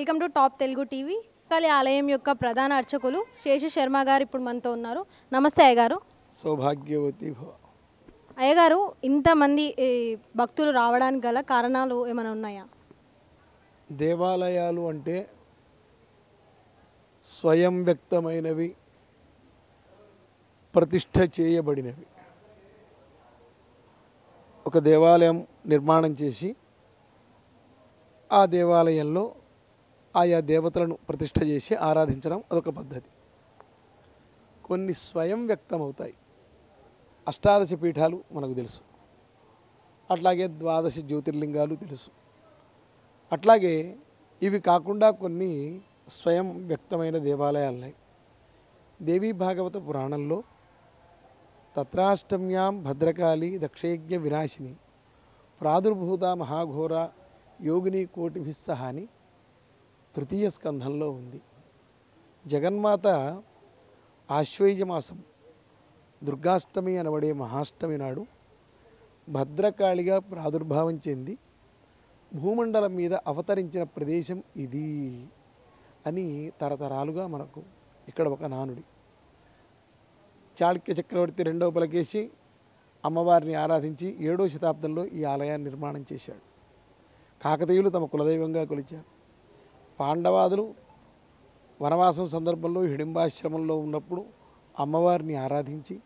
Welcome to top Telugu TV Kali ఆలయం యొక్క ప్రధాన అర్చకులు శేష శర్మ గారు ఇప్పుడు మనతో ఉన్నారు నమస్తే అయ్యగారు సౌభాగ్యవతి భవ అయ్యగారు ఇంతమంది ఈ, భక్తులు రావడానికి గల కారణాలు ఏమైనా ఉన్నాయా దేవాలయాలు అంటే స్వయం వ్యక్తమైనవి ప్రతిష్ఠ చేయబడినవి ఒక దేవాలయం నిర్మాణం చేసి ఆ దేవాలయంలో ఆయా దేవతలను ప్రతిష్ఠ చేసి ఆరాధించడం అదొక పద్ధతి కొన్ని స్వయం వ్యక్తమవుతాయి అష్టాదశ పీఠాలు మనకు తెలుసు అట్లాగే ద్వాదశ జ్యోతిర్లింగాలు తెలుసు అట్లాగే ఇవి కాకుండా కొన్ని స్వయం వ్యక్తమైన దేవాలయాలు ఉన్నాయి దేవీ భాగవత పురాణంలో తత్రాష్టమ్యాం భద్రకాళి దక్షయజ్ఞ వినాశిని ప్రాదుర్భూత మహాఘోర యోగిని కోటిభిస్సహ అని తృతీయ స్కంధంలో ఉంది జగన్మాత ఆశ్వయుజ మాసం దుర్గాష్టమి అనబడే మహాష్టమి నాడు భద్రకాళిగా ప్రాదుర్భావం చెంది భూమండలం మీద అవతరించిన ప్రదేశం ఇది అని తరతరాలుగా మనకు ఇక్కడ ఒక నానుడి చాళుక్య చక్రవర్తి రెండవ పులకేసి అమ్మవారిని ఆరాధించి ఏడో శతాబ్దంలో ఈ ఆలయాన్ని నిర్మాణం చేశాడు కాకతీయులు తమ కులదైవంగా కొలిచారు పాండవాదులు వనవాసం సందర్భంలో హిడింబాశ్రమంలో ఉన్నప్పుడు అమ్మవారిని ఆరాధించి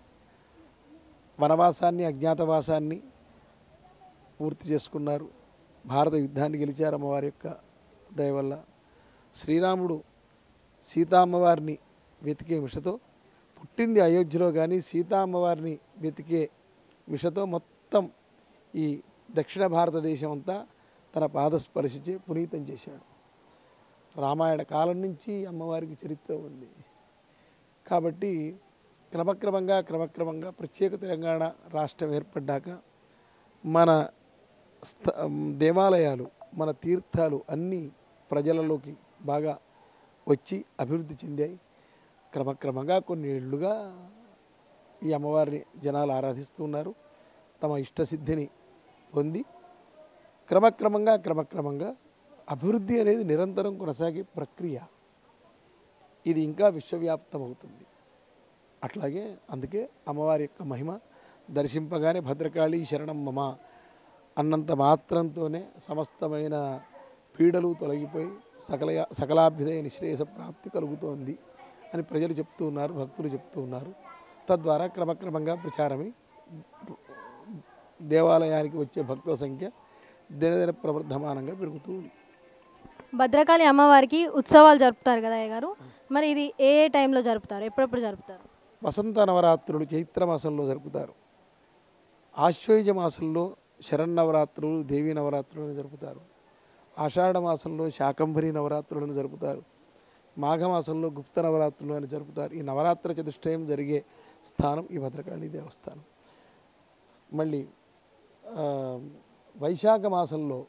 వనవాసాన్ని అజ్ఞాతవాసాన్ని పూర్తి చేసుకున్నారు భారత యుద్ధాన్ని గెలిచారు అమ్మవారి యొక్క దయ వల్ల శ్రీరాముడు సీతా అమ్మవారిని వెతికే మిషతో పుట్టింది అయోధ్యలో కానీ సీతా అమ్మవారిని వెతికే మిషతో మొత్తం ఈ దక్షిణ భారతదేశం అంతా తన పాదస్పర్శించి పునీతం చేశాడు రామాయణ కాలం నుంచి అమ్మవారికి చరిత్ర ఉంది కాబట్టి క్రమక్రమంగా క్రమక్రమంగా ప్రత్యేక తెలంగాణ రాష్ట్రం ఏర్పడ్డాక మన స్థ దేవాలయాలు మన తీర్థాలు అన్నీ ప్రజలలోకి బాగా వచ్చి అభివృద్ధి చెందాయి క్రమక్రమంగా కొన్ని ఏళ్ళుగా ఈ అమ్మవారిని జనాలు ఆరాధిస్తూ ఉన్నారు తమ ఇష్టసిద్ధిని పొంది క్రమక్రమంగా క్రమక్రమంగా అభివృద్ధి అనేది నిరంతరం కొనసాగే ప్రక్రియ ఇది ఇంకా విశ్వవ్యాప్తం అవుతుంది అట్లాగే అందుకే అమ్మవారి యొక్క మహిమ దర్శింపగానే భద్రకాళి శరణం మమ అన్నంత మాత్రంతోనే సమస్తమైన పీడలు తొలగిపోయి సకల సకలాభ్యుదయ నిశ్రేయస ప్రాప్తి కలుగుతోంది అని ప్రజలు చెప్తూ ఉన్నారు భక్తులు చెప్తూ ఉన్నారు తద్వారా క్రమక్రమంగా ప్రచారమై దేవాలయానికి వచ్చే భక్తుల సంఖ్య దినదిన ప్రవర్ధమానంగా పెరుగుతూ ఉంది భద్రకాళి అమ్మవారికి ఉత్సవాలు జరుపుతారు కదా అయ్యగారు మరి ఇది ఏ ఏ టైంలో జరుపుతారు ఎప్పుడెప్పుడు జరుపుతారు వసంత నవరాత్రులు చైత్ర మాసంలో జరుపుతారు ఆశ్వయుజ మాసంలో శరన్నవరాత్రులు దేవీ నవరాత్రులను జరుపుతారు ఆషాఢ మాసంలో శాకంభరి నవరాత్రులను జరుపుతారు మాఘమాసంలో గుప్త నవరాత్రులు అని జరుపుతారు ఈ నవరాత్ర చతుష్టయం జరిగే స్థానం ఈ భద్రకాళి దేవస్థానం మళ్ళీ ఆ, వైశాఖ మాసంలో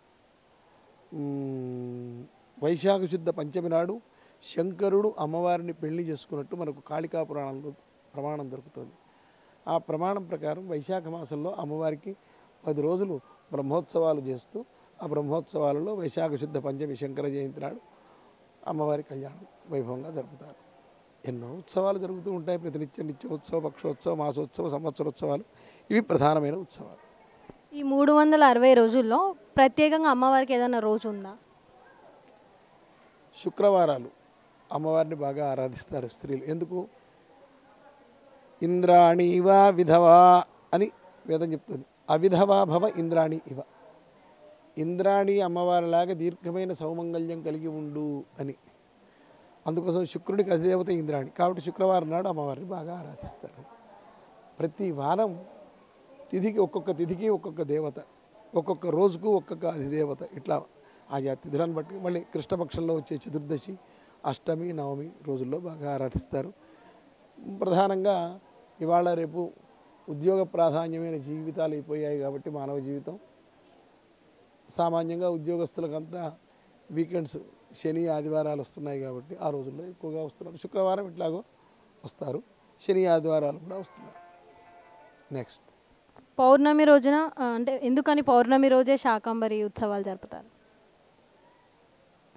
మ్, వైశాఖ శుద్ధ పంచమి నాడు శంకరుడు అమ్మవారిని పెళ్లి చేసుకున్నట్టు మనకు కాళికా పురాణంలో ప్రమాణం దొరుకుతుంది ఆ ప్రమాణం ప్రకారం వైశాఖ మాసంలో అమ్మవారికి పది రోజులు బ్రహ్మోత్సవాలు చేస్తూ ఆ బ్రహ్మోత్సవాలలో వైశాఖ శుద్ధ పంచమి శంకర జయంతి నాడు అమ్మవారి కళ్యాణం వైభవంగా జరుపుతారు ఎన్నో ఉత్సవాలు జరుగుతూ ఉంటాయి ప్రతినిత్యం నిత్యోత్సవ పక్షోత్సవ మాసోత్సవ సంవత్సరోత్సవాలు ఇవి ప్రధానమైన ఉత్సవాలు ఈ మూడు వందల అరవై రోజుల్లో ప్రత్యేకంగా అమ్మవారికి ఏదైనా రోజు ఉందా శుక్రవారాలు అమ్మవారిని బాగా ఆరాధిస్తారు స్త్రీలు ఎందుకు ఇంద్రాణి ఇవ విధవా అని వేదం చెప్తుంది అవిధవా భవ ఇంద్రాణి ఇవ ఇంద్రాణి అమ్మవారిలాగా దీర్ఘమైన సౌమంగళ్యం కలిగి ఉండు అని అందుకోసం శుక్రుడికి అధిదేవత ఇంద్రాణి కాబట్టి శుక్రవారం నాడు అమ్మవారిని బాగా ఆరాధిస్తారు ప్రతి వారం తిథికి ఒక్కొక్క తిథికి ఒక్కొక్క దేవత ఒక్కొక్క రోజుకు ఒక్కొక్క అధిదేవత ఇట్లా ఆయా తిథులను బట్టి మళ్ళీ కృష్ణపక్షంలో వచ్చే చతుర్దశి అష్టమి నవమి రోజుల్లో బాగా ఆరాధిస్తారు ప్రధానంగా ఇవాళ రేపు ఉద్యోగ ప్రాధాన్యమైన జీవితాలు అయిపోయాయి కాబట్టి మానవ జీవితం సామాన్యంగా ఉద్యోగస్తులకంతా వీకెండ్స్ శని ఆదివారాలు వస్తున్నాయి కాబట్టి ఆ రోజుల్లో ఎక్కువగా వస్తున్నారు శుక్రవారం ఇట్లాగో వస్తారు శని ఆదివారాలు కూడా వస్తున్నారు నెక్స్ట్ పౌర్ణమి రోజున ఆ, అంటే ఎందుకని పౌర్ణమి రోజే శాకంబరి ఉత్సవాలు జరుపుతారు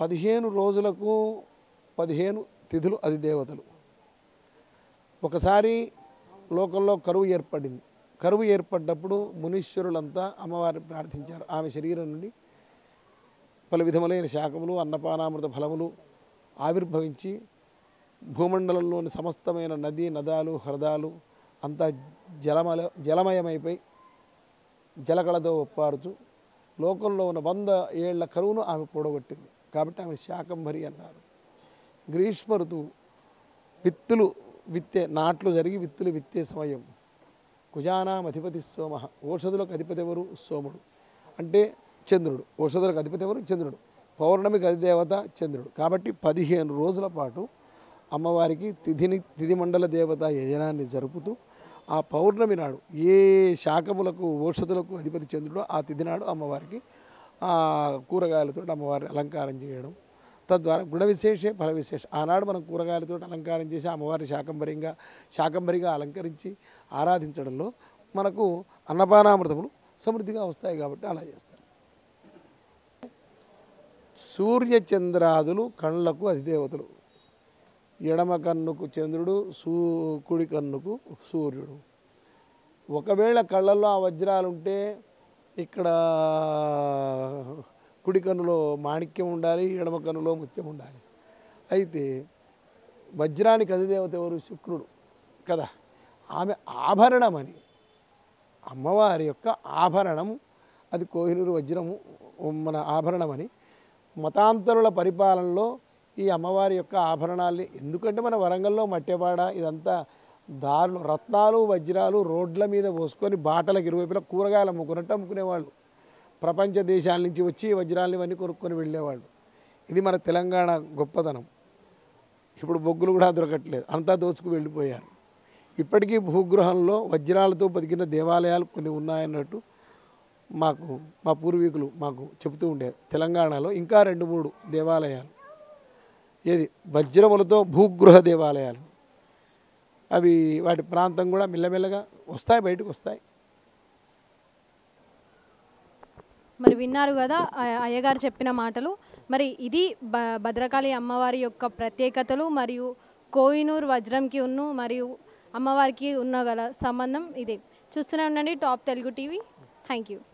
పదిహేను రోజులకు పదిహేను తిథులు అది దేవతలు ఒకసారి లోకంలో కరువు ఏర్పడింది కరువు ఏర్పడ్డప్పుడు మునీశ్వరులంతా అమ్మవారిని ప్రార్థించారు ఆమె శరీరం నుండి పలు విధములైన శాఖములు అన్నపానామృత ఫలములు ఆవిర్భవించి భూమండలంలోని సమస్తమైన నది నదాలు హ్రదాలు అంతా జలమల జలమయమైపోయి జలకళతో ఒప్పారుచు లోకంలో ఉన్న వంద ఏళ్ల కరువును ఆమె పొడగొట్టింది కాబట్టి ఆమె శాకంభరి అన్నారు గ్రీష్మ ఋతువు విత్తులు విత్తే నాట్లు జరిగి విత్తులు విత్తే సమయం కుజానాం అధిపతి సోమ ఓషధులకు అధిపతి ఎవరు సోముడు అంటే చంద్రుడు ఓషధులకు అధిపతి ఎవరు చంద్రుడు పౌర్ణమికి అధిదేవత చంద్రుడు కాబట్టి పదిహేను రోజుల పాటు అమ్మవారికి తిథిని తిథి మండల దేవత యజనాన్ని జరుపుతూ ఆ పౌర్ణమి నాడు ఏ శాఖములకు ఓషధులకు అధిపతి చంద్రుడో ఆ తిథి నాడు అమ్మవారికి ఆ కూరగాయలతో అమ్మవారిని అలంకారం చేయడం తద్వారా గుణ విశేషే ఫల విశేష ఆనాడు మనం కూరగాయలతో అలంకారం చేసి అమ్మవారిని శాకంబరిగా శాకంబరిగా అలంకరించి ఆరాధించడంలో మనకు అన్నపానామృతములు సమృద్ధిగా వస్తాయి కాబట్టి అలా చేస్తారు సూర్య చంద్రాదులు కళ్ళకు అధిదేవతలు ఎడమ కన్నుకు చంద్రుడు సూ కుడి కన్నుకు సూర్యుడు ఒకవేళ కళ్ళల్లో ఆ వజ్రాలు ఉంటే ఇక్కడ కుడి కన్నులో మాణిక్యం ఉండాలి ఎడమ కన్నులో ముత్యం ఉండాలి అయితే వజ్రానికి అధిదేవత ఎవరు శుక్రుడు కదా ఆమె ఆభరణమని అమ్మవారి యొక్క ఆభరణం అది కోహినూరు వజ్రము మన ఆభరణమని మతాంతరుల పరిపాలనలో ఈ అమ్మవారి యొక్క ఆభరణాల్ని ఎందుకంటే మన వరంగల్లో మట్టెపాడ ఇదంతా దారులు రత్నాలు వజ్రాలు రోడ్ల మీద పోసుకొని బాటలకు ఇరువైపులా కూరగాయలు అమ్ముకున్నట్టు అమ్ముకునేవాళ్ళు ప్రపంచ దేశాల నుంచి వచ్చి ఈ వజ్రాలు ఇవన్నీ కొనుక్కొని వెళ్ళేవాళ్ళు ఇది మన తెలంగాణ గొప్పతనం ఇప్పుడు బొగ్గులు కూడా దొరకట్లేదు అంతా దోచుకు వెళ్ళిపోయారు ఇప్పటికీ భూగృహంలో వజ్రాలతో బతికిన దేవాలయాలు కొన్ని ఉన్నాయన్నట్టు మాకు మా పూర్వీకులు మాకు చెబుతూ ఉండేది తెలంగాణలో ఇంకా రెండు మూడు దేవాలయాలు ఏది వజ్రములతో భూగృహ దేవాలయాలు అవి వాటి ప్రాంతం కూడా మెల్లమెల్లగా వస్తాయి బయటకు వస్తాయి మరి విన్నారు కదా ఆ- అయ్యగారు చెప్పిన మాటలు మరి ఇది బ భద్రకాళి అమ్మవారి యొక్క ప్రత్యేకతలు మరియు కోహినూర్ వజ్రంకి ఉన్ను మరియు అమ్మవారికి ఉన్న గల సంబంధం ఇదే చూస్తూనే ఉండండి top Telugu TV thank you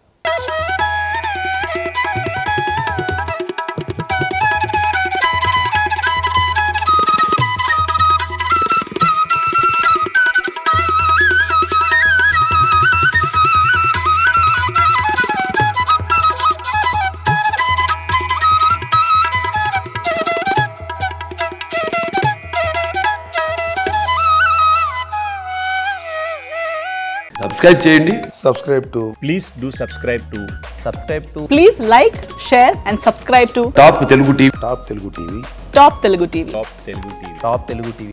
subscribe చేయండి subscribe to please do subscribe to subscribe to Please like, share, and subscribe to top Telugu TV Top Telugu TV. Top Telugu TV. top telugu tv top telugu tv